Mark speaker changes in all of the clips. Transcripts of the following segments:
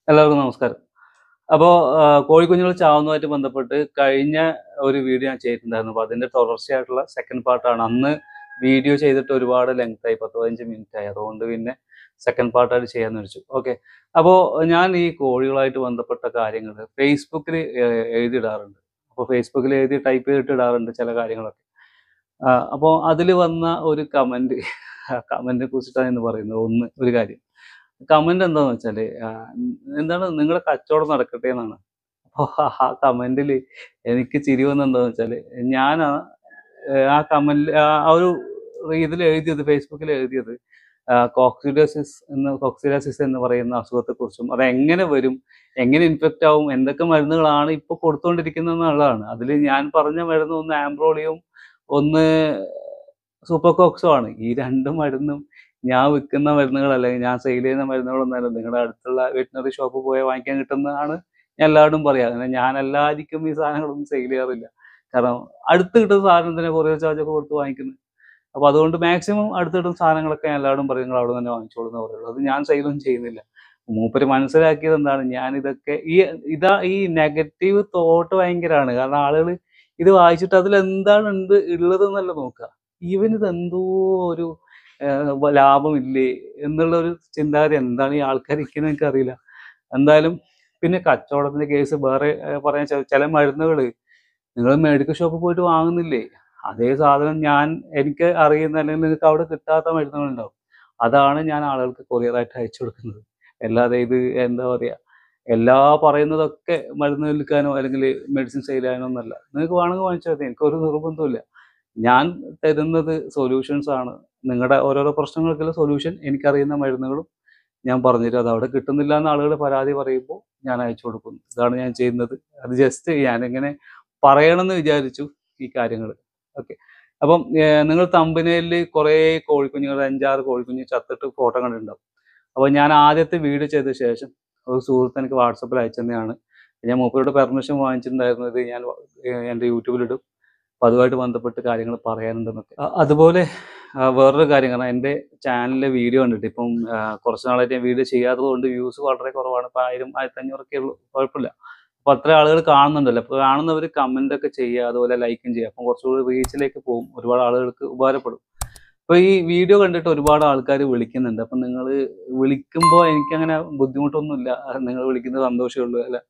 Speaker 1: എല്ലാവർക്കും നമസ്കാരം അപ്പോൾ കോഴിക്കുഞ്ഞുങ്ങൾ ചാവുന്നതുമായിട്ട് ബന്ധപ്പെട്ട് കഴിഞ്ഞ ഒരു വീഡിയോ ഞാൻ ചെയ്തിട്ടുണ്ടായിരുന്നു അപ്പോൾ അതിന്റെ തുടർച്ചയായിട്ടുള്ള സെക്കൻഡ് പാർട്ടാണ് അന്ന് വീഡിയോ ചെയ്തിട്ട് ഒരുപാട് ലെങ്ത് ആയി പത്ത് പതിനഞ്ച് മിനിറ്റ് ആയി അതുകൊണ്ട് പിന്നെ സെക്കൻഡ് പാർട്ടായിട്ട് ചെയ്യാന്ന് വെച്ചു ഓക്കെ അപ്പോൾ ഞാൻ ഈ കോഴികളായിട്ട് ബന്ധപ്പെട്ട കാര്യങ്ങൾ ഫേസ്ബുക്കിൽ എഴുതിയിടാറുണ്ട് അപ്പോൾ ഫേസ്ബുക്കിൽ എഴുതി ടൈപ്പ് ചെയ്തിട്ട് ഇടാറുണ്ട് ചില കാര്യങ്ങളൊക്കെ അപ്പോൾ അതിൽ വന്ന ഒരു കമന്റ് കമന്റിനെ കുറിച്ചിട്ടാണ് എന്ന് പറയുന്നത് ഒന്ന് ഒരു കാര്യം കമന്റ് എന്താന്ന് വെച്ചാല് ആ, എന്താണ് നിങ്ങളുടെ കച്ചവടം നടക്കട്ടെ എന്നാണ് അപ്പോൾ ആ കമന്റിൽ എനിക്ക് ചിരി വന്ന എന്താന്ന് വെച്ചാല് ഞാൻ ആ ആ കമന്റ് ആ ഒരു ഇതിൽ എഴുതിയത് ഫേസ്ബുക്കിൽ എഴുതിയത് കോക്സിഡോസിസ് എന്ന് കോക്സിഡോസിസ് എന്ന് പറയുന്ന അസുഖത്തെക്കുറിച്ചും അത് എങ്ങനെ വരും എങ്ങനെ ഇൻഫെക്റ്റ് ആവും എന്തൊക്കെ മരുന്നുകളാണ് ഇപ്പോൾ കൊടുത്തുകൊണ്ടിരിക്കുന്നത് എന്നുള്ളതാണ് അതിൽ ഞാൻ പറഞ്ഞ മരുന്ന് ഒന്ന് ആംബ്രോളിയും ഒന്ന് സൂപ്പർകോക്സോ ആണ് ഈ രണ്ട് മരുന്നും ഞാൻ വിൽക്കുന്ന മരുന്നുകൾ അല്ലെങ്കിൽ ഞാൻ സെയിൽ ചെയ്യുന്ന മരുന്നുകളൊന്നുമല്ല നിങ്ങളുടെ അടുത്തുള്ള വെറ്റിനറി ഷോപ്പ് പോയി വാങ്ങിക്കാൻ കിട്ടുന്നതാണ് ഞാൻ എല്ലാവരും പറയാം അങ്ങനെ ഞാൻ എല്ലാവർക്കും ഈ സാധനങ്ങളൊന്നും സെയിൽ ചെയ്യാറില്ല കാരണം അടുത്ത് കിട്ടുന്ന സാധനത്തിന് കൊറിയർ ചാർജ് ഒക്കെ കൊടുത്ത് വാങ്ങിക്കുന്നത് അപ്പോൾ അതുകൊണ്ട് മാക്സിമം അടുത്ത് കിട്ടുന്ന സാധനങ്ങളൊക്കെ ഞാൻ എല്ലാവരും പറയും നിങ്ങൾ അവിടെ തന്നെ വാങ്ങിച്ചോളൂ എന്ന് പറയുള്ളൂ അത് ഞാൻ സെയിലൊന്നും ചെയ്യുന്നില്ല മൂപ്പര് മനസ്സിലാക്കിയത് എന്താണ് ഞാൻ ഇതൊക്കെ ഈ ഇതാ ഈ നെഗറ്റീവ് തോട്ട് ഭയങ്കരമാണ് കാരണം ആളുകൾ ഇത് വായിച്ചിട്ട് അതിൽ എന്താണ് ഉണ്ട് ഉള്ളത് എന്നല്ല നോക്കുക ഇവന് ഇത് എന്തോ ഒരു ഏഹ് വ- ലാഭമില്ലേ എന്നുള്ള ഒരു ചിന്താഗതി എന്താണ് ഈ ആൾക്കാർ ഇരിക്കുന്നത് എനിക്ക് അറിയില്ല എന്തായാലും പിന്നെ കച്ചവടത്തിന്റെ കേസ് വേറെ ഏഹ് പറയാൻ ചെ- ചില മരുന്നുകൾ നിങ്ങൾ മെഡിക്കൽ ഷോപ്പിൽ പോയിട്ട് വാങ്ങുന്നില്ലേ അതേ സാധനം ഞാൻ എനിക്ക് അറിയുന്ന അല്ലെങ്കിൽ നിങ്ങൾക്ക് അവിടെ കിട്ടാത്ത മരുന്നുകളുണ്ടാവും അതാണ് ഞാൻ ആളുകൾക്ക് കൊറിയറായിട്ട് അയച്ചു കൊടുക്കുന്നത് അല്ലാതെ ഇത് എന്താ പറയാ എല്ലാ പറയുന്നതൊക്കെ മരുന്ന് വിൽക്കാനോ അല്ലെങ്കിൽ മെഡിസിൻ സെയിൽ ചെയ്യാനോ ഒന്നല്ല നിങ്ങൾക്ക് വേണമെങ്കിൽ വാങ്ങിച്ചാൽ മതി എനിക്കൊരു നിർബന്ധമില്ല ഞാൻ തരുന്നത് സൊല്യൂഷൻസ് ആണ് നിങ്ങളുടെ ഓരോരോ പ്രശ്നങ്ങൾക്കുള്ള സൊല്യൂഷൻ എനിക്കറിയുന്ന മരുന്നുകളും ഞാൻ പറഞ്ഞുതരും അത് അവിടെ കിട്ടുന്നില്ല എന്ന് ആളുകൾ പരാതി പറയുമ്പോൾ ഞാൻ അയച്ചു കൊടുക്കുന്നു ഇതാണ് ഞാൻ ചെയ്യുന്നത് അത് ജസ്റ്റ് ഞാനിങ്ങനെ പറയണമെന്ന് വിചാരിച്ചു ഈ കാര്യങ്ങൾ ഓക്കെ അപ്പം ഏർ നിങ്ങൾ തമ്പനയിൽ കുറേ കോഴിക്കുഞ്ഞുങ്ങൾ അഞ്ചാറ് കോഴിക്കുഞ്ഞ് ചത്തിട്ട് ഫോട്ടോ കണ്ടിട്ടുണ്ടാവും അപ്പോൾ ഞാൻ ആദ്യത്തെ വീഡിയോ ചെയ്ത ശേഷം ഒരു സുഹൃത്ത് എനിക്ക് വാട്സപ്പിൽ അയച്ചതാണ് ഞാൻ മൂപ്പരോട് പെർമിഷൻ വാങ്ങിച്ചിട്ടുണ്ടായിരുന്നു ഇത് ഞാൻ ഏർ എൻ്റെ യൂട്യൂബിലിടും അപ്പോൾ അതുമായിട്ട് ബന്ധപ്പെട്ട് കാര്യങ്ങൾ പറയാനുണ്ടെന്നൊക്കെ അ- അതുപോലെ ആ, വേറൊരു കാര്യം കാരണം എൻ്റെ ചാനലിലെ വീഡിയോ കണ്ടിട്ട് ഇപ്പം ആ, കുറച്ച് നാളായിട്ട് ഞാൻ വീഡിയോ ചെയ്യാത്തത് കൊണ്ട് വ്യൂസ് വളരെ കുറവാണ് ഇപ്പം ആയിരം ആയിരത്തി അഞ്ഞൂറൊക്കെ ഉള്ളൂ കുഴപ്പമില്ല അപ്പോൾ അത്ര ആളുകൾ കാണുന്നുണ്ടല്ലോ അപ്പോൾ കാണുന്നവർ കമൻ്റ് ഒക്കെ ചെയ്യുക അതുപോലെ ലൈക്കും ചെയ്യുക അപ്പം കുറച്ചുകൂടി റീച്ചിലേക്ക് പോകും ഒരുപാട് ആളുകൾക്ക് ഉപകാരപ്പെടും അപ്പോൾ ഈ വീഡിയോ കണ്ടിട്ട് ഒരുപാട് ആൾക്കാർ വിളിക്കുന്നുണ്ട് അപ്പം നിങ്ങൾ വിളിക്കുമ്പോൾ എനിക്കങ്ങനെ ബുദ്ധിമുട്ടൊന്നുമില്ല നിങ്ങൾ വിളിക്കുന്നത് സന്തോഷമേ ഉള്ളൂ അല്ല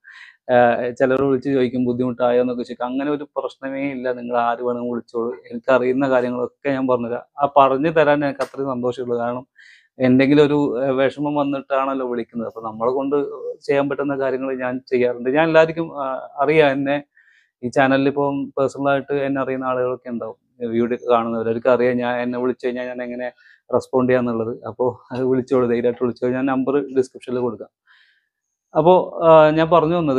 Speaker 1: ചിലർ വിളിച്ച് ചോദിക്കും ബുദ്ധിമുട്ടായോ എന്നൊക്കെ ചോദിക്കും അങ്ങനെ ഒരു പ്രശ്നമേ ഇല്ല നിങ്ങൾ ആര് വേണമെങ്കിൽ വിളിച്ചോളൂ എനിക്ക് അറിയുന്ന കാര്യങ്ങളൊക്കെ ഞാൻ പറഞ്ഞുതരാം ആ പറഞ്ഞു തരാൻ എനിക്ക് അത്രയും സന്തോഷമുള്ളൂ കാരണം എന്തെങ്കിലും ഒരു ഏഹ്, വിഷമം വന്നിട്ടാണല്ലോ വിളിക്കുന്നത് അപ്പൊ നമ്മളെ കൊണ്ട് ചെയ്യാൻ പറ്റുന്ന കാര്യങ്ങൾ ഞാൻ ചെയ്യാറുണ്ട് ഞാൻ എല്ലാവർക്കും ആ, അറിയാം എന്നെ ഈ ചാനലിൽ ഇപ്പം പേഴ്സണലായിട്ട് എന്നെ അറിയുന്ന ആളുകളൊക്കെ ഉണ്ടാവും വീഡിയോ കാണുന്നവർ അവർക്ക് അറിയാം ഞാൻ എന്നെ വിളിച്ചു കഴിഞ്ഞാൽ ഞാൻ എങ്ങനെ റെസ്പോണ്ട് ചെയ്യാന്നുള്ളത് അപ്പോൾ അത് വിളിച്ചോളൂ ധൈര്യമായിട്ട് വിളിച്ചോളൂ ഞാൻ നമ്പർ ഡിസ്ക്രിപ്ഷനിൽ കൊടുക്കാം അപ്പോൾ ഞാൻ പറഞ്ഞു വന്നത്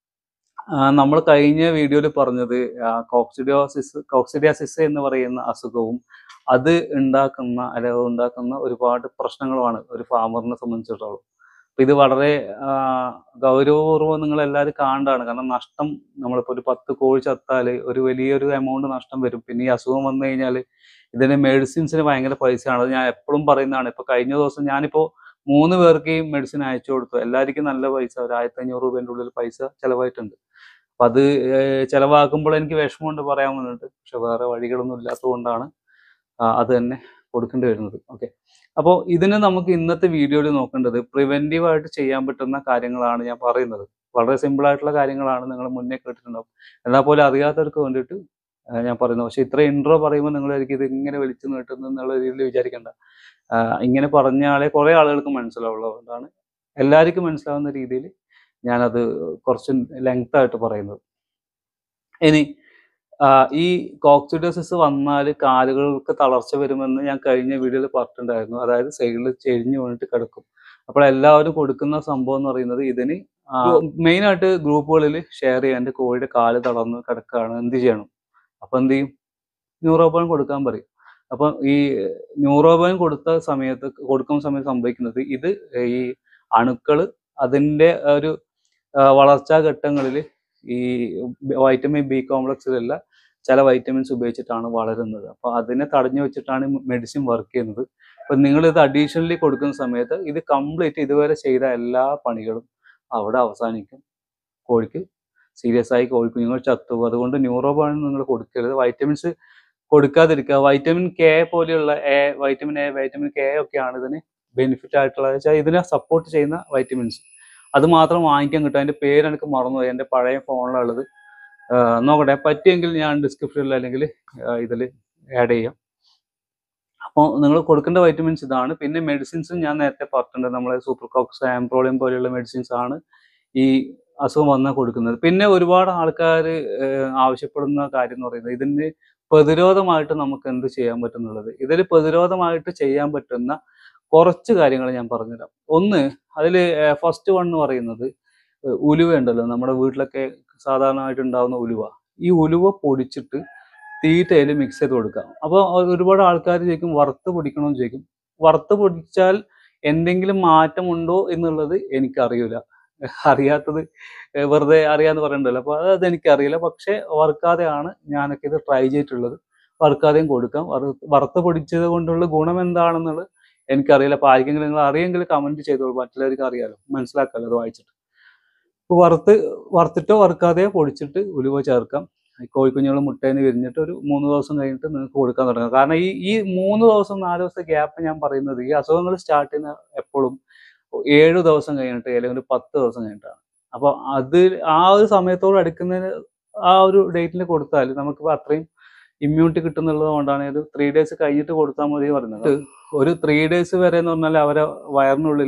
Speaker 1: നമ്മൾ കഴിഞ്ഞ വീഡിയോയിൽ പറഞ്ഞത് കോക്സിഡിയോസിസ് കോക്സിഡിയാസിസ് എന്ന് പറയുന്ന അസുഖവും അത് ഉണ്ടാക്കുന്ന അല്ലെങ്കിൽ ഉണ്ടാക്കുന്ന ഒരുപാട് പ്രശ്നങ്ങളുമാണ് ഒരു ഫാമറിനെ സംബന്ധിച്ചിടത്തോളം അപ്പൊ ഇത് വളരെ ആ, ഗൗരവപൂർവ്വം നിങ്ങൾ എല്ലാവരും കാണേണ്ടതാണ് കാരണം നഷ്ടം നമ്മളിപ്പോൾ ഒരു പത്ത് കോഴി ചത്താല് ഒരു വലിയൊരു എമൗണ്ട് നഷ്ടം വരും പിന്നെ ഈ അസുഖം വന്നു കഴിഞ്ഞാൽ ഇതിന് മെഡിസിൻസിന് ഭയങ്കര പൈസയാണ് അത് ഞാൻ എപ്പോഴും പറയുന്നതാണ് ഇപ്പൊ കഴിഞ്ഞ ദിവസം ഞാനിപ്പോ മൂന്ന് പേർക്ക് ഈ മെഡിസിൻ അയച്ചു കൊടുത്തു എല്ലാവർക്കും നല്ല പൈസ ഒരു ആയിരത്തി അഞ്ഞൂറ് രൂപേൻ്റെ ഉള്ളിൽ പൈസ ചെലവായിട്ടുണ്ട് അപ്പൊ അത് ഏഹ്, ചെലവാക്കുമ്പോൾ എനിക്ക് വിഷമമുണ്ട് പറയാൻ വന്നിട്ട് പക്ഷെ വേറെ വഴികളൊന്നും ഇല്ലാത്തതുകൊണ്ടാണ് ആ, അത് തന്നെ കൊടുക്കേണ്ടി വരുന്നത് ഓക്കെ അപ്പോൾ ഇതിന് നമുക്ക് ഇന്നത്തെ വീഡിയോയിൽ നോക്കേണ്ടത് പ്രിവെന്റീവ് ആയിട്ട് ചെയ്യാൻ പറ്റുന്ന കാര്യങ്ങളാണ് ഞാൻ പറയുന്നത് വളരെ സിമ്പിൾ ആയിട്ടുള്ള കാര്യങ്ങളാണ് നിങ്ങൾ മുന്നേ കേട്ടിട്ടുണ്ടാവും എന്നാൽ പോലും അറിയാത്തവർക്ക് വേണ്ടിയിട്ട് ആ, ഞാൻ പറയുന്നത് പക്ഷെ ഇത്ര ഇൻട്രോ പറയുമ്പോൾ നിങ്ങൾ എനിക്ക് ഇത് ഇങ്ങനെ വിളിച്ചു നീട്ടുന്നു എന്നുള്ള രീതിയിൽ വിചാരിക്കേണ്ട ആ, ഇങ്ങനെ പറഞ്ഞ ആളെ കുറെ ആളുകൾക്ക് മനസ്സിലാവുള്ളൂ അതുകൊണ്ടാണ് എല്ലാവർക്കും മനസ്സിലാവുന്ന രീതിയിൽ ഞാനത് കുറച്ച് ലെങ്ത് ആയിട്ട് പറയുന്നത് ഇനി ആ, ഈ കോക്സിഡോസിസ് വന്നാൽ കാലുകൾക്ക് തളർച്ച വരുമെന്ന് ഞാൻ കഴിഞ്ഞ വീഡിയോയിൽ പറഞ്ഞിട്ടുണ്ടായിരുന്നു അതായത് സൈഡിൽ ചെരിഞ്ഞു വീണിട്ട് കിടക്കും അപ്പോൾ എല്ലാവരും കൊടുക്കുന്ന സംഭവം എന്ന് പറയുന്നത് ഇതിന് മെയിൻ ആയിട്ട് ഗ്രൂപ്പുകളിൽ ഷെയർ ചെയ്യാൻ എൻ്റെ കോഴിയുടെ കാല് തളർന്ന് കിടക്കുകയാണ് എന്ത് ചെയ്യണം അപ്പൊ എന്ത് ചെയ്യും ന്യൂറോബോൺ കൊടുക്കാൻ പറയും അപ്പം ഈ ന്യൂറോബോൺ കൊടുത്ത സമയത്ത് കൊടുക്കുന്ന സമയത്ത് സംഭവിക്കുന്നത് ഇത് ഈ അണുക്കള് അതിന്റെ ഒരു ആ, വളർച്ചാ ഘട്ടങ്ങളിൽ ഈ വൈറ്റമിൻ ബി കോംപ്ലക്സിലുള്ള ചില വൈറ്റമിൻസ് ഉപയോഗിച്ചിട്ടാണ് വളരുന്നത് അപ്പൊ അതിനെ തടഞ്ഞു വെച്ചിട്ടാണ് മെഡിസിൻ വർക്ക് ചെയ്യുന്നത് അപ്പൊ നിങ്ങൾ ഇത് അഡീഷണലി കൊടുക്കുന്ന സമയത്ത് ഇത് കംപ്ലീറ്റ് ഇതുവരെ ചെയ്ത എല്ലാ പണികളും അവിടെ അവസാനിക്കും കോഴിക്ക് സീരിയസ് ആയി കോഴിക്കുഞ്ഞുങ്ങൾ ചത്തുപോകും അതുകൊണ്ട് ന്യൂറോബാൺ നിങ്ങൾ കൊടുക്കരുത് വൈറ്റമിൻസ് കൊടുക്കാതിരിക്കുക വൈറ്റമിൻ കെ പോലെയുള്ള A vitamin A vitamin K ഒക്കെയാണ് ഇതിന് ബെനിഫിറ്റ് ആയിട്ടുള്ള വെച്ചാൽ ഇതിനെ സപ്പോർട്ട് ചെയ്യുന്ന വൈറ്റമിൻസ് അത് മാത്രം വാങ്ങിക്കാൻ കിട്ടും അതിന്റെ പേര് എനിക്ക് മറന്നുപോയി എൻ്റെ പഴയ ഫോണിലുള്ളത് നോക്കട്ടെ പറ്റിയെങ്കിൽ ഞാൻ ഡിസ്ക്രിപ്ഷനിൽ അല്ലെങ്കിൽ ഇതിൽ ആഡ് ചെയ്യാം അപ്പോൾ നിങ്ങൾ കൊടുക്കേണ്ട വൈറ്റമിൻസ് ഇതാണ് പിന്നെ മെഡിസിൻസും ഞാൻ നേരത്തെ പറഞ്ഞിട്ടുണ്ട് നമ്മളെ സൂപ്പർ കോക്സ് ആംപ്രോളിയം പോലെയുള്ള മെഡിസിൻസ് ആണ് ഈ അസുഖം വന്നാൽ കൊടുക്കുന്നത് പിന്നെ ഒരുപാട് ആൾക്കാർ ആവശ്യപ്പെടുന്ന കാര്യം എന്ന് പറയുന്നത് ഇതിന് പ്രതിരോധമായിട്ട് നമുക്ക് എന്ത് ചെയ്യാൻ പറ്റുന്നുള്ളത് ഇതിൽ പ്രതിരോധമായിട്ട് ചെയ്യാൻ പറ്റുന്ന കുറച്ച് കാര്യങ്ങൾ ഞാൻ പറഞ്ഞുതരാം ഒന്ന് അതിൽ ഫസ്റ്റ് വൺ എന്ന് പറയുന്നത് ഏഹ് ഉലുവ ഉണ്ടല്ലോ നമ്മുടെ വീട്ടിലൊക്കെ സാധാരണയായിട്ട് ഉണ്ടാകുന്ന ഉലുവ ഈ ഉലുവ പൊടിച്ചിട്ട് തീറ്റയിൽ മിക്സ് ചെയ്ത് കൊടുക്കാം അപ്പോൾ ഒരുപാട് ആൾക്കാർ ചോദിക്കും വറുത്ത് പൊടിക്കണമെന്ന് ചോദിക്കും വറുത്ത് പൊടിച്ചാൽ എന്തെങ്കിലും മാറ്റമുണ്ടോ എന്നുള്ളത് എനിക്കറിയില്ല അറിയാത്തത് ഏഹ് വെറുതെ അറിയാന്ന് പറയണ്ടല്ലോ അപ്പോൾ അത് എനിക്കറിയില്ല പക്ഷേ വറുക്കാതെയാണ് ഞാനൊക്കെ ഇത് ട്രൈ ചെയ്തിട്ടുള്ളത് വറുക്കാതെയും കൊടുക്കാം വറു- വറുത്ത് പൊടിച്ചത് കൊണ്ടുള്ള ഗുണം എന്താണെന്നുള്ളത് എനിക്കറിയില്ല അപ്പോൾ ആർക്കെങ്കിലും നിങ്ങൾ അറിയെങ്കിൽ കമന്റ് ചെയ്തോളൂ മറ്റുള്ളവർക്ക് അറിയാലോ മനസ്സിലാക്കാമല്ലോ അത് വായിച്ചിട്ട് ഇപ്പോൾ വറുത്ത് വറുത്തിട്ടോ വറുക്കാതെയോ പൊടിച്ചിട്ട് ഉലുവ ചേർക്കാം ഈ കോഴിക്കുഞ്ഞുങ്ങൾ മുട്ടയിൽ നിന്ന് വിരിഞ്ഞിട്ട് ഒരു മൂന്ന് ദിവസം കഴിഞ്ഞിട്ട് നിങ്ങൾക്ക് കൊടുക്കാൻ തുടങ്ങാം കാരണം ഈ ഈ മൂന്ന് ദിവസം നാല് ദിവസത്തെ ഗ്യാപ്പ് ഞാൻ പറയുന്നത് ഈ അസുഖങ്ങൾ സ്റ്റാർട്ട് ചെയ്യുന്ന എപ്പോഴും ഏഴ് ദിവസം കഴിഞ്ഞിട്ട് അല്ലെങ്കിൽ ഒരു പത്ത് ദിവസം കഴിഞ്ഞിട്ടാണ് അപ്പോൾ അത് ആ ഒരു സമയത്തോട് അടുക്കുന്നതിന് ആ ഒരു ഡേറ്റിൽ കൊടുത്താൽ നമുക്ക് അത്രയും ഇമ്മ്യൂണിറ്റി കിട്ടുന്നുള്ളത് കൊണ്ടാണ് ഒരു ത്രീ ഡേയ്സ് കഴിഞ്ഞിട്ട് കൊടുത്താൽ മതി പറയുന്നത് ഒരു ത്രീ ഡേയ്സ് വരെ എന്ന് പറഞ്ഞാൽ അവരെ വയറിനുള്ളിൽ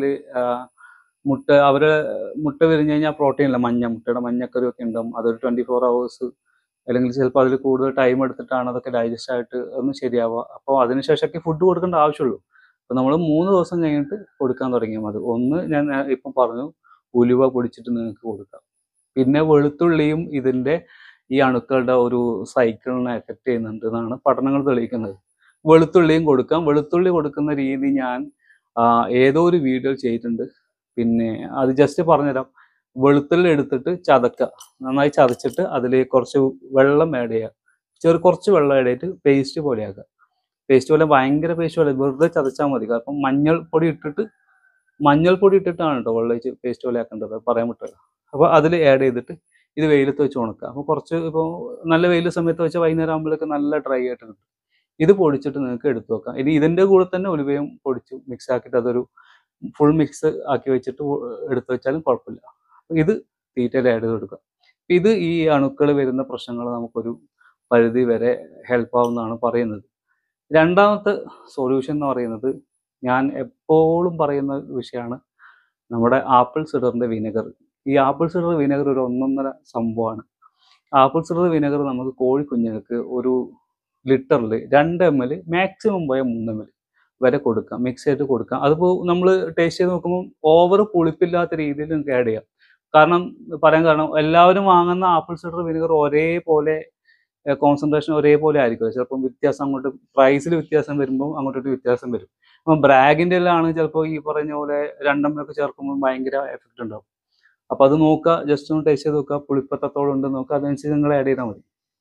Speaker 1: മുട്ട അവരെ മുട്ട വിരിഞ്ഞ് കഴിഞ്ഞാൽ പ്രോട്ടീൻ ഇല്ല മഞ്ഞ മുട്ടയുടെ മഞ്ഞക്കറി ഒക്കെ ഉണ്ടാവും അതൊരു ട്വന്റി ഫോർ അവേഴ്സ് അല്ലെങ്കിൽ ചിലപ്പോൾ അതിൽ കൂടുതൽ ടൈം എടുത്തിട്ടാണ് അതൊക്കെ ഡൈജസ്റ്റ് ആയിട്ട് ഒന്ന് ശരിയാവുക അപ്പോൾ അതിനുശേഷമൊക്കെ ഫുഡ് കൊടുക്കേണ്ട ആവശ്യമുള്ളൂ അപ്പോൾ നമ്മൾ മൂന്ന് ദിവസം കഴിഞ്ഞിട്ട് കൊടുക്കാൻ തുടങ്ങിയാൽ മതി ഒന്ന് ഞാൻ നേ- ഇപ്പം പറഞ്ഞു ഉലുവ പൊടിച്ചിട്ട് നിങ്ങൾക്ക് കൊടുക്കാം പിന്നെ വെളുത്തുള്ളിയും ഇതിൻ്റെ ഈ അണുക്കളുടെ ഒരു സൈക്കിളിനെ എഫക്റ്റ് ചെയ്യുന്നുണ്ട് എന്നാണ് പഠനങ്ങൾ തെളിയിക്കുന്നത് വെളുത്തുള്ളിയും കൊടുക്കാം വെളുത്തുള്ളി കൊടുക്കുന്ന രീതി ഞാൻ ആ, ഏതോ ഒരു വീഡിയോ ചെയ്തിട്ടുണ്ട് പിന്നെ അത് ജസ്റ്റ് പറഞ്ഞുതരാം വെളുത്തുള്ളി എടുത്തിട്ട് ചതക്കുക നന്നായി ചതച്ചിട്ട് അതിൽ കുറച്ച് വെള്ളം ആഡ് ചെയ്യുക ചെറു കുറച്ച് വെള്ളം ആഡ് ചെയ്തിട്ട് പേസ്റ്റ് പോലെ ആക്കുക പേസ്റ്റ് പോലെ ഭയങ്കര പേസ്റ്റ് പോലെ വെറുതെ ചതച്ചാൽ മതി കാരണം മഞ്ഞൾ പൊടി ഇട്ടിട്ട് മഞ്ഞൾപ്പൊടി ഇട്ടിട്ടാണ് കേട്ടോ വെള്ളം ഒഴിച്ച് പേസ്റ്റ് പോലെ ആക്കേണ്ടത് അത് പറയാൻ പറ്റില്ല അപ്പോൾ അതിൽ ആഡ് ചെയ്തിട്ട് ഇത് വെയിലത്ത് വെച്ച് ഉണക്കുക അപ്പോൾ കുറച്ച് ഇപ്പോൾ നല്ല വെയിൽ സമയത്ത് വെച്ചാൽ വൈകുന്നേരം ആകുമ്പോഴേക്ക് നല്ല ഡ്രൈ ആയിട്ട് കിട്ടും ഇത് പൊടിച്ചിട്ട് നിങ്ങൾക്ക് എടുത്തു വെക്കാം ഇനി ഇതിൻ്റെ കൂടെ തന്നെ ഉലുവയും പൊടിച്ച് മിക്സ് ആക്കിയിട്ട് അതൊരു ഫുൾ മിക്സ് ആക്കി വെച്ചിട്ട് എടുത്തു വെച്ചാലും കുഴപ്പമില്ല അപ്പൊ ഇത് തീറ്റയിൽ ആഡ് ചെയ്ത് കൊടുക്കുക അപ്പൊ ഇത് ഈ അണുക്കൾ വരുന്ന പ്രശ്നങ്ങൾ നമുക്കൊരു പരിധി വരെ ഹെൽപ്പ് ആവുമെന്നാണ് പറയുന്നത് രണ്ടാമത്തെ സൊല്യൂഷൻ എന്ന് പറയുന്നത് ഞാൻ എപ്പോഴും പറയുന്ന വിഷയമാണ് നമ്മുടെ ആപ്പിൾ സിഡറിന്റെ വിനെഗർ ഈ ആപ്പിൾ സിഡർ വിനെഗർ ഒരു ഒന്നൊന്നര സംഭവമാണ് ആപ്പിൾ സിഡർ വിനെഗർ നമുക്ക് കോഴിക്കുഞ്ഞുങ്ങൾക്ക് ഒരു ലിറ്ററിൽ രണ്ട് എം എൽ മാക്സിമം പോയ മൂന്ന് എം എൽ വരെ കൊടുക്കാം മിക്സ് ചെയ്ത് കൊടുക്കാം അതിപ്പോൾ നമ്മൾ ടേസ്റ്റ് ചെയ്ത് നോക്കുമ്പോൾ ഓവർ പുളിപ്പില്ലാത്ത രീതിയിൽ നിങ്ങൾക്ക് ആഡ് ചെയ്യാം കാരണം പറയാൻ കാരണം എല്ലാവരും വാങ്ങുന്ന ആപ്പിൾ സിഡർ വിനെഗർ ഒരേപോലെ കോൺസെൻട്രേഷൻ ഒരേപോലെ ആയിരിക്കും ചിലപ്പം വ്യത്യാസം അങ്ങോട്ട് പ്രൈസിൽ വ്യത്യാസം വരുമ്പോൾ അങ്ങോട്ടോട്ട് വ്യത്യാസം വരും അപ്പം ബ്രാഗിൻ്റെ എല്ലാം ആണ് ചിലപ്പോൾ ഈ പറഞ്ഞ പോലെ രണ്ടെണ്ണമൊക്കെ ചേർക്കുമ്പോൾ ഭയങ്കര എഫക്റ്റ് ഉണ്ടാവും അപ്പോൾ അത് നോക്കുക ജസ്റ്റ് ഒന്ന് ടേസ്റ്റ് ചെയ്ത് നോക്കുക പുളിപ്പത്തത്തോളം ഉണ്ട് നോക്കുക അതനുസരിച്ച് നിങ്ങൾ ആഡ് ചെയ്താൽ മതി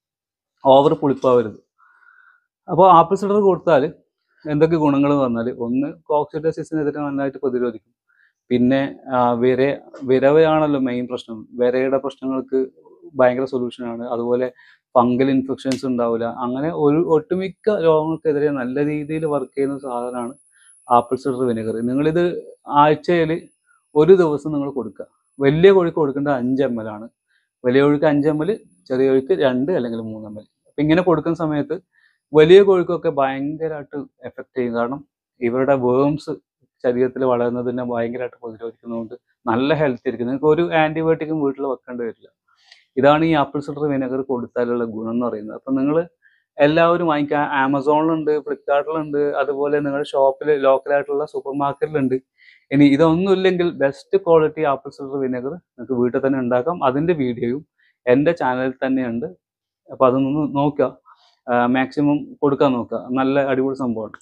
Speaker 1: ഓവർ പുളിപ്പാവരുത് അപ്പോൾ ആപ്പിൾ സിഡർ കൊടുത്താൽ എന്തൊക്കെ ഗുണങ്ങൾ എന്ന് പറഞ്ഞാൽ ഒന്ന് കോക്സിഡോസിസിനെതിരെ നന്നായിട്ട് പ്രതിരോധിക്കും പിന്നെ ആ, വിര വിരവയാണല്ലോ മെയിൻ പ്രശ്നം വിരയുടെ പ്രശ്നങ്ങൾക്ക് ഭയങ്കര സൊല്യൂഷനാണ് അതുപോലെ ഫംഗൽ ഇൻഫെക്ഷൻസ് ഉണ്ടാവില്ല അങ്ങനെ ഒരു ഒട്ടുമിക്ക രോഗങ്ങൾക്കെതിരെ നല്ല രീതിയിൽ വർക്ക് ചെയ്യുന്ന സാധനമാണ് ആപ്പിൾ സിഡർ വിനെഗർ നിങ്ങളിത് ആഴ്ചയിൽ ഒരു ദിവസം നിങ്ങൾ കൊടുക്കുക വലിയ കോഴിക്ക് കൊടുക്കേണ്ടത് അഞ്ച് എം എൽ ആണ് വലിയ കോഴിക്ക് അഞ്ച് എം എൽ ചെറിയ കോഴിക്ക് രണ്ട് അല്ലെങ്കിൽ മൂന്ന് എം എൽ അപ്പം ഇങ്ങനെ കൊടുക്കുന്ന സമയത്ത് വലിയ കോഴിക്കൊക്കെ ഭയങ്കരമായിട്ട് എഫക്റ്റ് ചെയ്യും കാരണം ഇവരുടെ വേംസ് ശരീരത്തിൽ വളരുന്നതിനെ ഭയങ്കരമായിട്ട് പ്രതിരോധിക്കുന്നതുകൊണ്ട് നല്ല ഹെൽത്തി ആയിരിക്കും നിങ്ങൾക്ക് ഒരു ആന്റിബയോട്ടിക്കും വീട്ടിൽ വെക്കേണ്ടി വരില്ല ഇതാണ് ഈ ആപ്പിൾ സിഡർ വിനെഗർ കൊടുത്താലുള്ള ഗുണം എന്ന് പറയുന്നത് അപ്പം നിങ്ങൾ എല്ലാവരും വാങ്ങിക്കുക ആമസോണിലുണ്ട് ഫ്ലിപ്കാർട്ടിലുണ്ട് അതുപോലെ നിങ്ങളുടെ ഷോപ്പിൽ ലോക്കലായിട്ടുള്ള സൂപ്പർ മാർക്കറ്റിലുണ്ട് ഇനി ഇതൊന്നുമില്ലെങ്കിൽ best quality apple cider vinegar നിങ്ങൾക്ക് വീട്ടിൽ തന്നെ ഉണ്ടാക്കാം അതിൻ്റെ വീഡിയോയും എൻ്റെ ചാനലിൽ തന്നെയുണ്ട് അപ്പോൾ അതൊന്ന് നോക്കുക മാക്സിമം കൊടുക്കാൻ നോക്കുക നല്ല അടിപൊളി സംഭവമാണ്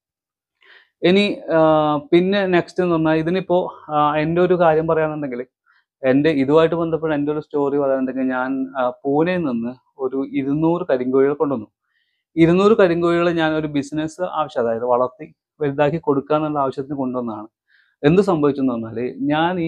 Speaker 1: ഇനി ആ, പിന്നെ നെക്സ്റ്റ് എന്ന് പറഞ്ഞാൽ ഇതിനിപ്പോ ആ, എൻ്റെ ഒരു കാര്യം പറയാന്നുണ്ടെങ്കിൽ എൻ്റെ ഇതുമായിട്ട് ബന്ധപ്പെട്ട് എൻ്റെ ഒരു സ്റ്റോറി പറയാന്നുണ്ടെങ്കിൽ ഞാൻ ആ, പൂനെയിൽ നിന്ന് ഒരു ഇരുന്നൂറ് കരിങ്കോഴികൾ കൊണ്ടുവന്നു ഇരുന്നൂറ് കരിങ്കോഴികളെ ഞാൻ ഒരു ബിസിനസ് ആവശ്യം അതായത് വളർത്തി വലുതാക്കി കൊടുക്കുക എന്നുള്ള ആവശ്യത്തിന് കൊണ്ടുവന്നതാണ് എന്ത് സംഭവിച്ചു എന്ന് പറഞ്ഞാൽ ഞാൻ ഈ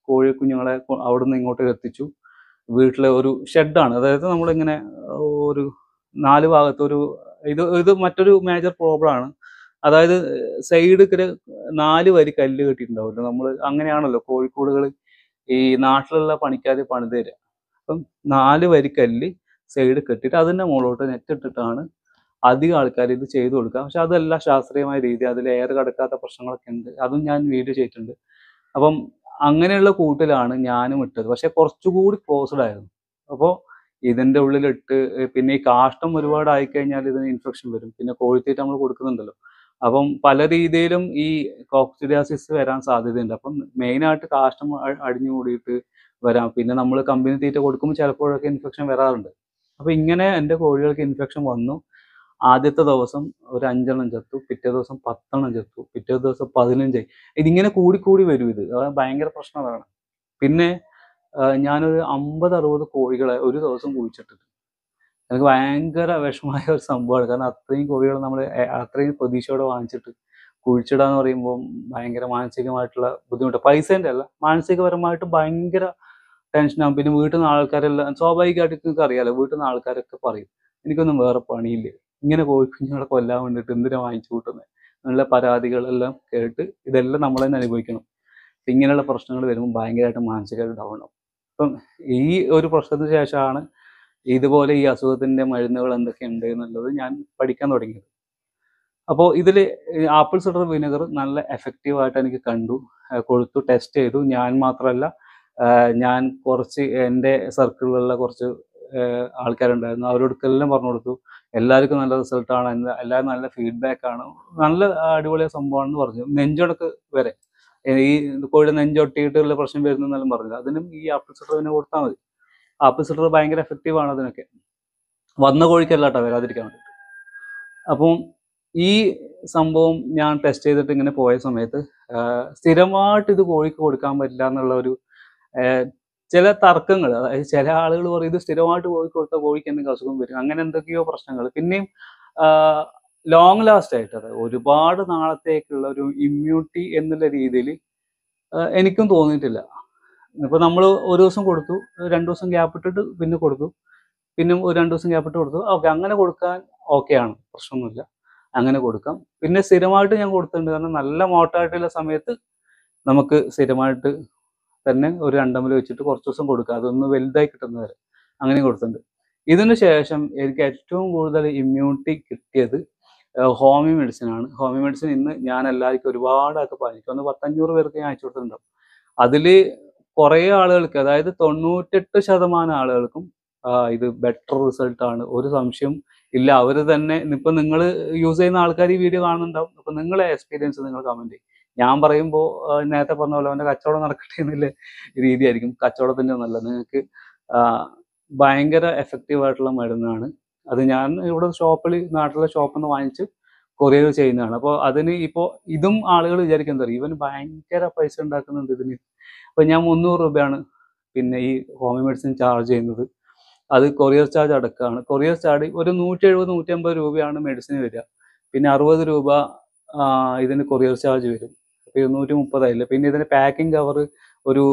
Speaker 1: കോഴി കുഞ്ഞുങ്ങളെ കൊ- അവിടുന്ന് ഇങ്ങോട്ട് എത്തിച്ചു വീട്ടിലെ ഒരു ഷെഡാണ് അതായത് നമ്മളിങ്ങനെ ഒരു നാല് ഭാഗത്ത് ഒരു ഇത് ഇത് മറ്റൊരു മേജർ പ്രോബ്ലം ആണ് അതായത് സൈഡ് നാല് വരി കല്ല് കെട്ടിയിട്ടുണ്ടാവുമല്ലോ നമ്മൾ അങ്ങനെയാണല്ലോ കോഴിക്കോടുകൾ ഈ നാട്ടിലുള്ള പണിക്കാർ പണിത് തരിക അപ്പം നാല് വരി കല്ല് സൈഡ് കെട്ടിയിട്ട് അതിൻ്റെ മുകളിലോട്ട് നെറ്റ് ഇട്ടിട്ടാണ് അധികം ആൾക്കാർ ഇത് ചെയ്തു കൊടുക്കുക പക്ഷെ അതല്ല ശാസ്ത്രീയമായ രീതി അതിൽ എയർ കടക്കാത്ത പ്രശ്നങ്ങളൊക്കെ ഉണ്ട് അതും ഞാൻ വീഡിയോ ചെയ്തിട്ടുണ്ട് അപ്പം അങ്ങനെയുള്ള കൂട്ടിലാണ് ഞാനും ഇട്ടത് പക്ഷെ കുറച്ചുകൂടി ക്ലോസ്ഡ് ആയിരുന്നു അപ്പോൾ ഇതിൻ്റെ ഉള്ളിലിട്ട് ഏർ പിന്നെ ഈ കാഷ്ടം ഒരുപാട് ആയിക്കഴിഞ്ഞാൽ ഇതിന് ഇൻഫെക്ഷൻ വരും പിന്നെ കോഴിത്തീറ്റ നമ്മൾ കൊടുക്കുന്നുണ്ടല്ലോ അപ്പം പല രീതിയിലും ഈ കോക്സിഡിയാസിസ് വരാൻ സാധ്യതയുണ്ട് അപ്പം മെയിനായിട്ട് കാഷ്ടം അ- അടിഞ്ഞു കൂടിയിട്ട് വരാം പിന്നെ നമ്മൾ കമ്പനി തീറ്റ കൊടുക്കുമ്പോൾ ചിലപ്പോഴൊക്കെ ഇൻഫെക്ഷൻ വരാറുണ്ട് അപ്പൊ ഇങ്ങനെ എൻ്റെ കോഴികൾക്ക് ഇൻഫെക്ഷൻ വന്നു ആദ്യത്തെ ദിവസം ഒരു അഞ്ചെണ്ണം ചത്തു പിറ്റേ ദിവസം പത്തെണ്ണം ചത്തു പിറ്റേ ദിവസം പതിനഞ്ചായി ഇതിങ്ങനെ കൂടി കൂടി വരും ഇത് അത് ഭയങ്കര പ്രശ്നമാണ് പിന്നെ ആ, ഞാനൊരു അമ്പത് അറുപത് കോഴികളെ ഒരു ദിവസം കുഴിച്ചിട്ടിട്ട് എനിക്ക് ഭയങ്കര വിഷമായ ഒരു സംഭവമാണ് കാരണം അത്രയും കോഴികൾ നമ്മൾ അത്രയും പ്രതീക്ഷയോടെ വാങ്ങിച്ചിട്ട് കുഴിച്ചിടാന്ന് പറയുമ്പോൾ ഭയങ്കര മാനസികമായിട്ടുള്ള ബുദ്ധിമുട്ട് പൈസേൻ്റെ അല്ല മാനസികപരമായിട്ട് ഭയങ്കര ടെൻഷനാകും പിന്നെ വീട്ടിൽ നിന്ന് ആൾക്കാരെല്ലാം സ്വാഭാവികമായിട്ട് നിങ്ങൾക്ക് അറിയാലോ വീട്ടിൽ നിന്ന് ആൾക്കാരൊക്കെ പറയും എനിക്കൊന്നും വേറെ പണിയില്ല ഇങ്ങനെ കോഴിക്കുഞ്ഞുങ്ങളെ കൊല്ലാൻ വേണ്ടിയിട്ട് എന്തിനാ വാങ്ങിച്ചു കൂട്ടുന്നത് നല്ല പരാതികളെല്ലാം കേട്ട് ഇതെല്ലാം നമ്മൾ തന്നെ അനുഭവിക്കണം അപ്പൊ ഇങ്ങനെയുള്ള പ്രശ്നങ്ങൾ വരുമ്പോൾ ഭയങ്കരമായിട്ട് മാനസികമായിട്ട് ഡൗൺ ആവും അപ്പം ഈ ഒരു പ്രശ്നത്തിന് ശേഷമാണ് ഇതുപോലെ ഈ അസുഖത്തിന്റെ മരുന്നുകൾ എന്തൊക്കെയുണ്ട് എന്നുള്ളത് ഞാൻ പഠിക്കാൻ തുടങ്ങിയത് അപ്പോൾ ഇതിൽ ആപ്പിൾ സിഡർ വിനെഗർ നല്ല എഫക്റ്റീവ് ആയിട്ട് എനിക്ക് കണ്ടു ആ, കൊടുത്തു ടെസ്റ്റ് ചെയ്തു ഞാൻ മാത്രമല്ല ആ, ഞാൻ കുറച്ച് എൻ്റെ സർക്കിളിലുള്ള കുറച്ച് ആ, ആൾക്കാരുണ്ടായിരുന്നു അവരോടൊക്കെല്ലാം പറഞ്ഞു കൊടുത്തു എല്ലാവർക്കും നല്ല റിസൾട്ടാണ് എല്ലാവരും നല്ല ഫീഡ്ബാക്ക് ആണ് നല്ല അടിപൊളിയ സംഭവമാണെന്ന് പറഞ്ഞു നെഞ്ചൊടക്ക് വരെ ഏ, ഈ കോഴിയുടെ നെഞ്ചൊട്ടിയിട്ടുള്ള പ്രശ്നം വരുന്നെന്നെല്ലാം പറഞ്ഞില്ല അതിനും ഈ ആപ്പിൾ സിഡർ തന്നെ കൊടുത്താൽ മതി ആപ്പിൾ സിഡർ ഭയങ്കര എഫക്റ്റീവ് ആണ് അതിനൊക്കെ വന്ന കോഴിക്കല്ല കേട്ടോ വരാതിരിക്കാൻ വേണ്ടിയിട്ട് അപ്പം ഈ സംഭവം ഞാൻ ടെസ്റ്റ് ചെയ്തിട്ട് ഇങ്ങനെ പോയ സമയത്ത് ആ, സ്ഥിരമായിട്ട് ഇത് കോഴിക്ക് കൊടുക്കാൻ പറ്റില്ല എന്നുള്ള ഒരു ആ, ചില തർക്കങ്ങൾ അതായത് ചില ആളുകൾ പറയും ഇത് സ്ഥിരമായിട്ട് കോഴിക്ക് കൊടുത്താൽ കോഴിക്ക് എന്തെങ്കിലും അസുഖം വരും അങ്ങനെ എന്തൊക്കെയോ പ്രശ്നങ്ങൾ പിന്നെയും ലോങ് ലാസ്റ്റ് ആയിട്ട് അതായത് ഒരുപാട് നാളത്തേക്കുള്ള ഒരു ഇമ്മ്യൂണിറ്റി എന്നുള്ള രീതിയിൽ എനിക്കും തോന്നിയിട്ടില്ല ഇപ്പൊ നമ്മൾ ഒരു ദിവസം കൊടുത്തു രണ്ടു ദിവസം ഗ്യാപ്പ് ഇട്ടിട്ട് പിന്നെ കൊടുത്തു പിന്നെ ഒരു രണ്ടു ദിവസം ഗ്യാപ്പ് ഇട്ട് കൊടുത്തു ഓക്കെ അങ്ങനെ കൊടുക്കാൻ ഓക്കെയാണ് പ്രശ്നമൊന്നുമില്ല അങ്ങനെ കൊടുക്കാം പിന്നെ സ്ഥിരമായിട്ട് ഞാൻ കൊടുത്തിട്ടുണ്ട് കാരണം നല്ല മോട്ടായിട്ടുള്ള സമയത്ത് നമുക്ക് സ്ഥിരമായിട്ട് തന്നെ ഒരു രണ്ടമ്പൽ വെച്ചിട്ട് കുറച്ച് ദിവസം കൊടുക്കുക അതൊന്ന് വലുതായി കിട്ടുന്നത് വരെ അങ്ങനെ കൊടുത്തിട്ടുണ്ട് ഇതിന് ശേഷം എനിക്ക് ഏറ്റവും കൂടുതൽ ഇമ്മ്യൂണിറ്റി കിട്ടിയത് ഹോമിയോ മെഡിസിൻ ആണ് ഹോമിയോ മെഡിസിൻ ഇന്ന് ഞാൻ എല്ലാവർക്കും ഒരുപാടൊക്കെ പറഞ്ഞു എനിക്കൊന്ന് പത്തഞ്ഞൂറ് പേർക്ക് ഞാൻ അയച്ചു കൊടുത്തിട്ടുണ്ടാവും അതിൽ കുറേ ആളുകൾക്ക് അതായത് തൊണ്ണൂറ്റെട്ട് ശതമാനം ആളുകൾക്കും ആ, ഇത് ബെറ്റർ റിസൾട്ട് ആണ് ഒരു സംശയം ഇല്ല അവർ തന്നെ ഇപ്പൊ നിങ്ങൾ യൂസ് ചെയ്യുന്ന ആൾക്കാർ ഈ വീഡിയോ കാണുന്നുണ്ടാവും അപ്പൊ നിങ്ങളെ എക്സ്പീരിയൻസ് നിങ്ങൾ കമന്റ് ചെയ്യും ഞാൻ പറയുമ്പോൾ നേരത്തെ പറഞ്ഞ പോലെ അവന്റെ കച്ചവടം നടക്കട്ടെ എന്നുള്ള രീതിയായിരിക്കും കച്ചവടത്തിന്റെ ഒന്നല്ല നിങ്ങൾക്ക് ആ, ഭയങ്കര എഫക്റ്റീവ് ആയിട്ടുള്ള മരുന്നാണ് അത് ഞാൻ ഇവിടെ ഷോപ്പിൽ നാട്ടിലെ ഷോപ്പിൽ നിന്ന് വാങ്ങിച്ച് കൊറിയർ ചെയ്യുന്നതാണ് അപ്പോൾ അതിന് ഇപ്പോൾ ഇതും ആളുകൾ വിചാരിക്കുന്നത് ഇവൻ ഭയങ്കര പൈസ ഉണ്ടാക്കുന്നുണ്ട് ഇതിന് അപ്പോൾ ഞാൻ മുന്നൂറ് രൂപയാണ് പിന്നെ ഈ ഹോമിയോ മെഡിസിൻ ചാർജ് ചെയ്യുന്നത് അത് കൊറിയർ ചാർജ് അടക്കമാണ് കൊറിയർ ചാർജ് ഒരു നൂറ്റി എഴുപത് നൂറ്റി അമ്പത് രൂപയാണ് മെഡിസിന് വരിക പിന്നെ അറുപത് രൂപ ആ, ഇതിന് കൊറിയർ ചാർജ് വരും അപ്പോൾ ഇരുന്നൂറ്റി മുപ്പതായില്ല പിന്നെ ഇതിന് പാക്കിംഗ് കവർ ഒരു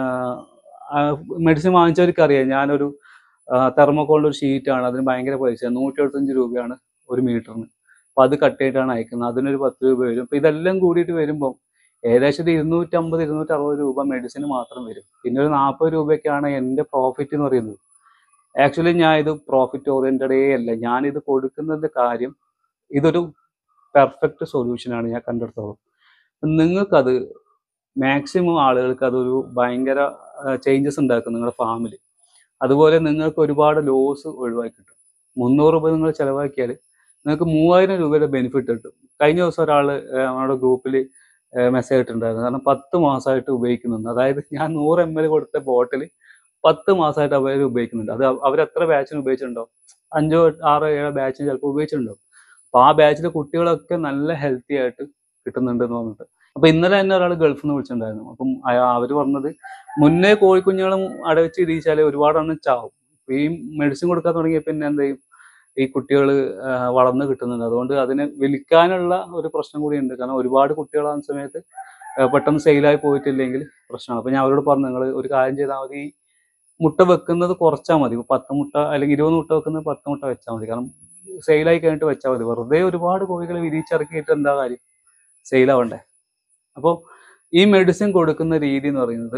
Speaker 1: മെഡിസിൻ വാങ്ങിച്ചവർക്ക് അറിയാം ഞാനൊരു തെർമോക്കോളിൻ്റെ ഒരു ഷീറ്റാണ് അതിന് ഭയങ്കര പൈസ നൂറ്റി എഴുപത്തഞ്ച് രൂപയാണ് ഒരു മീറ്ററിന് അപ്പോൾ അത് കട്ട് ചെയ്തിട്ടാണ് അയക്കുന്നത് അതിനൊരു പത്ത് രൂപ വരും അപ്പോൾ ഇതെല്ലാം കൂടിയിട്ട് വരുമ്പോൾ ഏകദേശം ഒരു ഇരുന്നൂറ്റമ്പത് ഇരുന്നൂറ്ററുപത് രൂപ മെഡിസിന് മാത്രം വരും പിന്നെ ഒരു നാൽപ്പത് രൂപയ്ക്കാണ് എൻ്റെ പ്രോഫിറ്റ് എന്ന് പറയുന്നത് ആക്ച്വലി ഞാൻ ഇത് പ്രോഫിറ്റ് ഓറിയൻറ്റഡേ അല്ല ഞാനിത് കൊടുക്കുന്നതിൻ്റെ കാര്യം ഇതൊരു പെർഫെക്റ്റ് സൊല്യൂഷനാണ് ഞാൻ കണ്ടെടുത്തോളം നിങ്ങൾക്കത് മാക്സിമം ആളുകൾക്ക് അതൊരു ഭയങ്കര ചേഞ്ചസ് ഉണ്ടാക്കും നിങ്ങളുടെ ഫാമിൽ അതുപോലെ നിങ്ങൾക്ക് ഒരുപാട് ലോസ് ഒഴിവാക്കി കിട്ടും മുന്നൂറ് രൂപ നിങ്ങൾ ചിലവാക്കിയാൽ നിങ്ങൾക്ക് മൂവായിരം രൂപയുടെ ബെനിഫിറ്റ് കിട്ടും കഴിഞ്ഞ ദിവസം ഒരാൾ നമ്മുടെ ഗ്രൂപ്പിൽ മെസ്സേജ് ഇട്ടിട്ടുണ്ടായിരുന്നു കാരണം പത്ത് മാസമായിട്ട് ഉപയോഗിക്കുന്നുണ്ട് അതായത് ഞാൻ നൂറ് എം എൽ കൊടുത്ത ബോട്ടിൽ പത്ത് മാസമായിട്ട് അവർ ഉപയോഗിക്കുന്നുണ്ട് അത് അവർ എത്ര ബാച്ചിന് ഉപയോഗിച്ചിട്ടുണ്ടോ അഞ്ചോ ആറോ ഏഴോ ബാച്ചിന് ചിലപ്പോൾ ഉപയോഗിച്ചിട്ടുണ്ടാവും അപ്പൊ ആ ബാച്ചിലെ കുട്ടികളൊക്കെ നല്ല ഹെൽത്തി ആയിട്ട് കിട്ടുന്നുണ്ട് എന്ന് പറഞ്ഞിട്ട് അപ്പൊ ഇന്നലെ തന്നെ ഒരാൾ ഗൾഫിൽ നിന്ന് വിളിച്ചിട്ടുണ്ടായിരുന്നു അപ്പം അയാ- അവര് പറഞ്ഞത് മുന്നേ കോഴിക്കുഞ്ഞുങ്ങളും അടവെച്ച് ഇരിച്ചാൽ ഒരുപാട് എണ്ണം ചാവും ഇപ്പൊ ഈ മെഡിസിൻ കൊടുക്കാൻ തുടങ്ങിയ പിന്നെ എന്ത് ചെയ്യും ഈ കുട്ടികൾ വളർന്ന് കിട്ടുന്നുണ്ട് അതുകൊണ്ട് അതിനെ വിൽക്കാനുള്ള ഒരു പ്രശ്നം കൂടി ഉണ്ട് കാരണം ഒരുപാട് കുട്ടികളാകുന്ന സമയത്ത് ഏഹ് പെട്ടെന്ന് സെയിലായി പോയിട്ടില്ലെങ്കിൽ പ്രശ്നമാണ് അപ്പോൾ ഞാൻ അവരോട് പറഞ്ഞു നിങ്ങൾ ഒരു കാര്യം ചെയ്താൽ മതി ഈ മുട്ട വെക്കുന്നത് കുറച്ചാൽ മതി ഇപ്പൊ പത്ത് മുട്ട അല്ലെങ്കിൽ ഇരുപത് മുട്ട വെക്കുന്നത് പത്ത് മുട്ട വെച്ചാൽ മതി കാരണം സെയിലായി കഴിഞ്ഞിട്ട് വെച്ചാൽ മതി വെറുതെ ഒരുപാട് കോഴികൾ വിരിച്ചിറക്കിയിട്ട് എന്താ കാര്യം സെയിലാവണ്ടേ അപ്പോൾ ഈ മെഡിസിൻ കൊടുക്കുന്ന രീതി എന്ന് പറയുന്നത്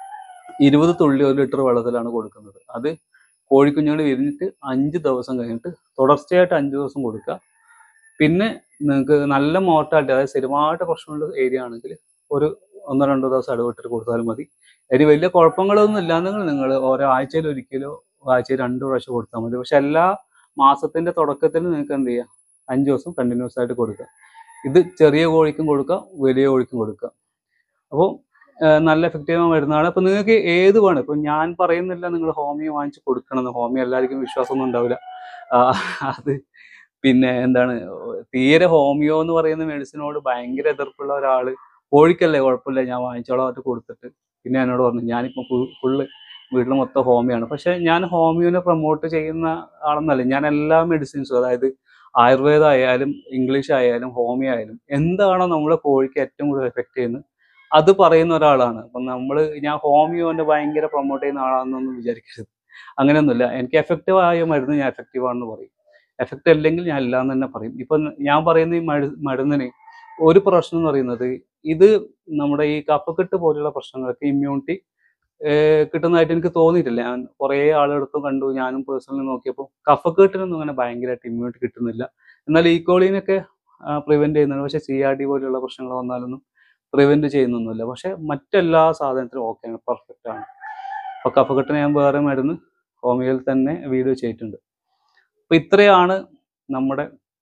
Speaker 1: ഇരുപത് തുള്ളി ഒരു ലിറ്റർ വെള്ളത്തിലാണ് കൊടുക്കുന്നത് അത് കോഴിക്കുഞ്ഞുങ്ങൾ വിരിഞ്ഞിട്ട് അഞ്ച് ദിവസം കഴിഞ്ഞിട്ട് തുടർച്ചയായിട്ട് അഞ്ച് ദിവസം കൊടുക്കുക പിന്നെ നിങ്ങൾക്ക് നല്ല മോർട്ടാലിറ്റി അതായത് സ്ഥിരമായിട്ട് പ്രശ്നമുള്ള ഏരിയ ആണെങ്കിൽ ഒരു ഒന്നോ രണ്ടോ ദിവസം ഇടവിട്ടിട്ട് കൊടുത്താലും മതി ഇനി വലിയ കുഴപ്പങ്ങളൊന്നും ഇല്ലാന്നെങ്കിൽ നിങ്ങൾ ഓരോ ആഴ്ചയിൽ ഒരിക്കലോ ആഴ്ചയിൽ രണ്ട് പ്രാവശ്യം കൊടുത്താൽ മതി പക്ഷെ എല്ലാ മാസത്തിന്റെ തുടക്കത്തിൽ നിങ്ങൾക്ക് എന്ത് ചെയ്യാം അഞ്ച് ദിവസം കണ്ടിന്യൂസ് ആയിട്ട് കൊടുക്കുക ഇത് ചെറിയ കോഴിക്കും കൊടുക്കാം വലിയ കോഴിക്കും കൊടുക്കാം അപ്പോൾ നല്ല എഫക്റ്റീവ് മരുന്നാണ് അപ്പോൾ നിങ്ങൾക്ക് ഏത് വേണം ഇപ്പം ഞാൻ പറയുന്നില്ല നിങ്ങൾ ഹോമിയോ വാങ്ങിച്ച് കൊടുക്കണമെന്ന് ഹോമിയോ എല്ലാവർക്കും വിശ്വാസമൊന്നും ഉണ്ടാവില്ല ആ, അത് പിന്നെ എന്താണ് തീരെ ഹോമിയോ എന്ന് പറയുന്ന മെഡിസിനോട് ഭയങ്കര എതിർപ്പുള്ള ഒരാള് കോഴിക്കല്ലേ കുഴപ്പമില്ല ഞാൻ വാങ്ങിച്ചോളാം അവർക്ക് കൊടുത്തിട്ട് പിന്നെ എന്നോട് പറഞ്ഞു ഞാനിപ്പോൾ ഫുള്ള് വീട്ടിൽ മൊത്തം ഹോമിയോ ആണ് പക്ഷെ ഞാൻ ഹോമിയോനെ പ്രൊമോട്ട് ചെയ്യുന്ന ആളെന്നല്ല ഞാൻ എല്ലാ മെഡിസിൻസും അതായത് ആയുർവേദ ആയാലും ഇംഗ്ലീഷ് ആയാലും ഹോമിയോ ആയാലും എന്താണോ നമ്മുടെ കോഴിക്ക് ഏറ്റവും കൂടുതൽ എഫക്ട് ചെയ്യുന്നത് അത് പറയുന്ന ഒരാളാണ് അപ്പം നമ്മൾ ഞാൻ ഹോമിയോന്റെ ഭയങ്കര പ്രൊമോട്ട് ചെയ്യുന്ന ആളാണെന്നൊന്നും വിചാരിക്കരുത് അങ്ങനെയൊന്നുമില്ല എനിക്ക് എഫക്റ്റീവ് ആയ മരുന്ന് ഞാൻ എഫക്റ്റീവ് ആണെന്ന് പറയും എഫക്റ്റ് അല്ലെങ്കിൽ ഞാൻ ഇല്ല എന്ന് തന്നെ പറയും ഇപ്പം ഞാൻ പറയുന്ന ഈ മരു മരുന്നിന് ഒരു പ്രശ്നം എന്ന് പറയുന്നത് ഇത് നമ്മുടെ ഈ കഫക്കെട്ട് പോലെയുള്ള പ്രശ്നങ്ങൾക്ക് ഇമ്മ്യൂണിറ്റി കിട്ടുന്നതായിട്ട് എനിക്ക് തോന്നിയിട്ടില്ല ഞാൻ കുറേ ആളെടുത്തും കണ്ടു ഞാനും പേഴ്സണലി നോക്കിയപ്പോൾ കഫക്കെട്ടിനൊന്നും അങ്ങനെ ഭയങ്കരമായിട്ട് ഇമ്മ്യൂണിറ്റി കിട്ടുന്നില്ല എന്നാൽ ഈക്കോളിനൊക്കെ പ്രിവെന്റ് ചെയ്യുന്നുണ്ട് പക്ഷേ സി ആർ ഡി പോലെയുള്ള പ്രശ്നങ്ങൾ വന്നാലൊന്നും പ്രിവെന്റ് ചെയ്യുന്നൊന്നുമില്ല പക്ഷെ മറ്റെല്ലാ സാധനത്തിനും ഓക്കെയാണ് പെർഫെക്റ്റ് ആണ് അപ്പോൾ കഫക്കെട്ടിന് ഞാൻ വേറെ മരുന്ന് ഹോമിയോയിൽ തന്നെ വീഡിയോ ചെയ്തിട്ടുണ്ട് അപ്പോൾ ഇത്രയാണ് നമ്മുടെ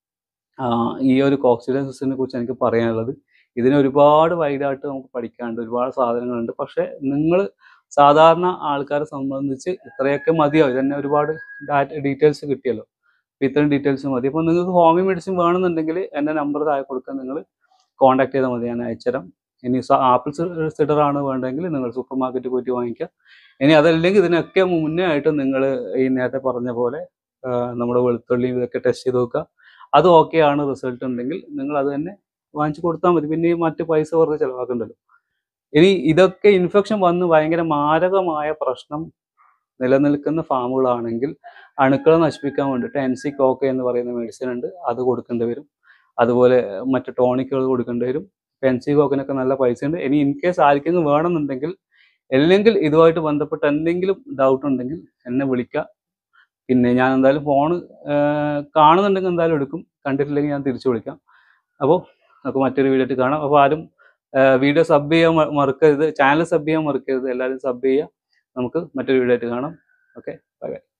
Speaker 1: ആ, ഈ ഒരു കോക്സിഡൻസിനെ കുറിച്ച് എനിക്ക് പറയാനുള്ളത് ഇതിന് ഒരുപാട് വൈഡായിട്ട് നമുക്ക് പഠിക്കാനുണ്ട് ഒരുപാട് സാധനങ്ങളുണ്ട് പക്ഷെ നിങ്ങൾ സാധാരണ ആൾക്കാരെ സംബന്ധിച്ച് ഇത്രയൊക്കെ മതിയോ ഇതന്നെ ഒരുപാട് ഡീറ്റെയിൽസ് കിട്ടിയല്ലോ അപ്പോൾ ഇത്രയും ഡീറ്റെയിൽസ് മതി അപ്പോൾ നിങ്ങൾക്ക് ഹോമിയോ മെഡിസിൻ വേണമെന്നുണ്ടെങ്കിൽ എൻ്റെ നമ്പർ താഴെ കൊടുക്കാൻ നിങ്ങൾ കോൺടാക്ട് ചെയ്താൽ മതി ഞാൻ അയച്ചുതരാം ഇനി ആപ്പിൾ സിഡർ ആണ് വേണ്ടതെങ്കിൽ നിങ്ങൾ സൂപ്പർ മാർക്കറ്റിൽ പോയിട്ട് വാങ്ങിക്കുക ഇനി അതല്ലെങ്കിൽ ഇതിനൊക്കെ മുന്നേ ആയിട്ട് നിങ്ങൾ ഈ നേരത്തെ പറഞ്ഞ പോലെ ആ, നമ്മുടെ വെളുത്തുള്ളിയും ഇതൊക്കെ ടെസ്റ്റ് ചെയ്ത് നോക്കുക അത് ഓക്കെ ആണ് റിസൾട്ട് ഉണ്ടെങ്കിൽ നിങ്ങൾ അത് തന്നെ വാങ്ങിച്ചു കൊടുത്താൽ മതി പിന്നെ ഈ മറ്റ് പൈസ വെറുതെ ചിലവാക്കണ്ടല്ലോ ഇനി ഇതൊക്കെ ഇൻഫെക്ഷൻ വന്ന് ഭയങ്കര മാരകമായ പ്രശ്നം നിലനിൽക്കുന്ന ഫാമുകളാണെങ്കിൽ അണുക്കളെ നശിപ്പിക്കാൻ വേണ്ടിയിട്ട് എൻ സി കോക്ക എന്ന് പറയുന്ന മെഡിസിൻ ഉണ്ട് അത് കൊടുക്കേണ്ടി വരും അതുപോലെ മറ്റ് ടോണിക്കുകൾ കൊടുക്കേണ്ടി വരും എൻ സി കോക്കിനൊക്കെ നല്ല പൈസ ഉണ്ട് ഇനി ഇൻ കേസ് ആർക്കെങ്കിലും വേണമെന്നുണ്ടെങ്കിൽ അല്ലെങ്കിൽ ഇതുമായിട്ട് ബന്ധപ്പെട്ട് എന്തെങ്കിലും ഡൗട്ട് ഉണ്ടെങ്കിൽ എന്നെ വിളിക്കുക പിന്നെ ഞാൻ എന്തായാലും ഫോണ് കാണുന്നുണ്ടെങ്കിൽ എന്തായാലും എടുക്കും കണ്ടിട്ടില്ലെങ്കിൽ ഞാൻ തിരിച്ചു വിളിക്കാം അപ്പോൾ നമുക്ക് മറ്റൊരു വീഡിയോ ആയിട്ട് കാണാം അപ്പോൾ ആരും വീഡിയോ സബ് ചെയ്യാൻ മ- മറക്കരുത് ചാനൽ സബ് ചെയ്യാൻ മറക്കരുത് എല്ലാവരും സബ് ചെയ്യുക നമുക്ക് മറ്റൊരു വീഡിയോ ആയിട്ട് കാണാം ഓക്കെ ബൈ ബൈ